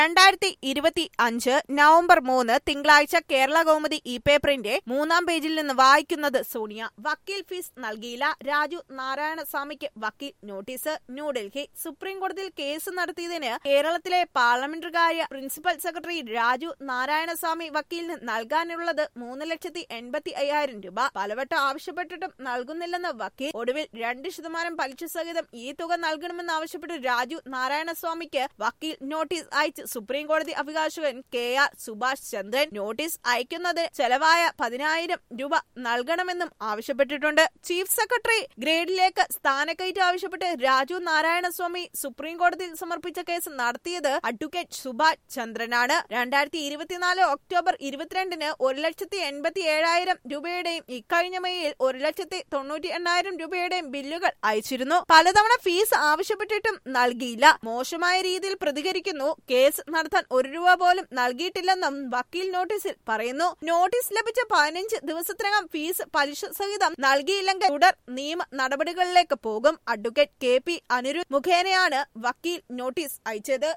രണ്ടായിരത്തി ഇരുപത്തി അഞ്ച് നവംബർ മൂന്ന് തിങ്കളാഴ്ച കേരള കൗമുദി ഇ പേപ്പറിന്റെ മൂന്നാം പേജിൽ നിന്ന് വായിക്കുന്നത് സോണിയ വക്കീൽ ഫീസ് നൽകിയില്ല രാജു നാരായണസ്വാമിക്ക് വക്കീൽ നോട്ടീസ് ന്യൂഡൽഹി സുപ്രീം കോടതിയിൽ കേസ് നടത്തിയതിന് കേരളത്തിലെ പാർലമെന്ററി കാര്യ പ്രിൻസിപ്പൽ സെക്രട്ടറി രാജു നാരായണസ്വാമി വക്കീലിന് നൽകാനുള്ളത് മൂന്ന് ലക്ഷത്തി എൺപത്തി അയ്യായിരം രൂപ പലവട്ടം ആവശ്യപ്പെട്ടിട്ടും നൽകുന്നില്ലെന്ന് വക്കീൽ ഒടുവിൽ രണ്ട് ശതമാനം പലിശ സഹിതം ഈ തുക നൽകണമെന്ന് ആവശ്യപ്പെട്ട് രാജു നാരായണസ്വാമിക്ക് വക്കീൽ നോട്ടീസ് അയച്ച് സുപ്രീം കോടതി അഭിഭാഷകൻ K R Subhash Chandran notice അയക്കുന്നത് ചെലവായ പതിനായിരം രൂപ നൽകണമെന്നും ആവശ്യപ്പെട്ടിട്ടുണ്ട് ചീഫ് സെക്രട്ടറി ഗ്രേഡിലേക്ക് സ്ഥാനക്കയറ്റം ആവശ്യപ്പെട്ട് രാജു നാരായണസ്വാമി സുപ്രീം കോടതിയിൽ സമർപ്പിച്ച കേസ് നടത്തിയത് അഡ്വക്കേറ്റ് സുഭാഷ് ചന്ദ്രനാണ് രണ്ടായിരത്തി ഇരുപത്തിനാല് ഒക്ടോബർ ഇരുപത്തിരണ്ടിന് ഒരു ലക്ഷത്തി എൺപത്തി ഏഴായിരം രൂപയുടെയും ഇക്കഴിഞ്ഞ മെയ്യിൽ ഒരു ലക്ഷത്തി തൊണ്ണൂറ്റി എണ്ണായിരം രൂപയുടെയും ബില്ലുകൾ അയച്ചിരുന്നു പലതവണ ഫീസ് ആവശ്യപ്പെട്ടിട്ടും നൽകിയില്ല മോശമായ രീതിയിൽ പ്രതികരിക്കുന്നു കേസ് നടത്താൻ ഒരു രൂപ പോലും നൽകിയിട്ടില്ലെന്നും വക്കീൽ നോട്ടീസിൽ പറയുന്നു നോട്ടീസ് ലഭിച്ച പതിനഞ്ച് ദിവസത്തിനകം ഫീസ് പലിശ സഹിതം നൽകിയില്ലെങ്കിൽ തുടർ നിയമ നടപടികളിലേക്ക് പോകും അഡ്വക്കേറ്റ് കെ പി അനുരു മുഖേനയാണ് വക്കീൽ നോട്ടീസ് അയച്ചത്